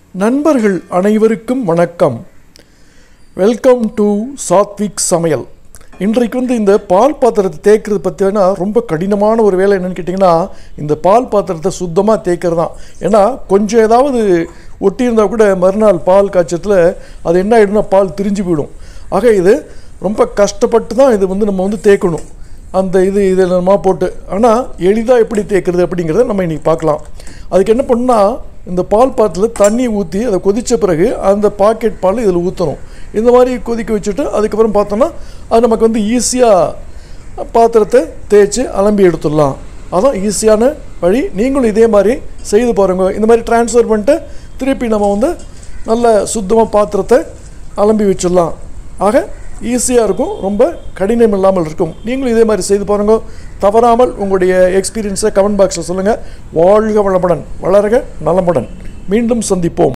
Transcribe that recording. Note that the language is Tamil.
நண்பர்கள் அனைவருக்கும் வணக்கம் வெல்கம் டு சாத்விக் சமையல் இன்றைக்கு வந்து இந்த பால் பாத்திரத்தை தேய்க்கிறது பற்றினா ரொம்ப கடினமான ஒரு வேலை என்னன்னு கேட்டிங்கன்னா இந்த பால் பாத்திரத்தை சுத்தமாக தேய்க்கிறது தான் ஏன்னா கொஞ்சம் ஏதாவது ஒட்டியிருந்தால் கூட மறுநாள் பால் காய்ச்சத்தில் அது என்ன ஆகிடும்னா பால் திரிஞ்சு போயிடும் ஆக இது ரொம்ப கஷ்டப்பட்டு தான் இது வந்து நம்ம வந்து தேய்க்கணும் அந்த இது இது நம்ம போட்டு ஆனால் எளிதாக எப்படி தேய்க்கிறது அப்படிங்கிறத நம்ம இன்றைக்கி பார்க்கலாம் அதுக்கு என்ன பண்ணால் இந்த பால் பாத்திரத்தில் தண்ணி ஊற்றி அதை கொதித்த பிறகு அந்த பாக்கெட் பால் இதில் ஊற்றணும் இந்த மாதிரி கொதிக்க வச்சுட்டு அதுக்கப்புறம் பார்த்தோன்னா அது நமக்கு வந்து ஈஸியாக பாத்திரத்தை தேய்ச்சி அலம்பி எடுத்துடலாம் அதான் ஈஸியான வழி நீங்களும் இதே மாதிரி செய்து பாருங்க இந்த மாதிரி ட்ரான்ஸ்ஃபர் பண்ணிட்டு திருப்பி நம்ம வந்து நல்ல சுத்தமாக பாத்திரத்தை அலம்பி வச்சிடலாம் ஆக ஈஸியாக இருக்கும் ரொம்ப கடினம் இல்லாமல் இருக்கும் நீங்களும் இதே மாதிரி செய்து பாருங்க தவறாமல் உங்களுடைய எக்ஸ்பீரியன்ஸை கமெண்ட் பாக்ஸில் சொல்லுங்கள் வாழ்க வளமுடன் வளர்க நலமுடன் மீண்டும் சந்திப்போம்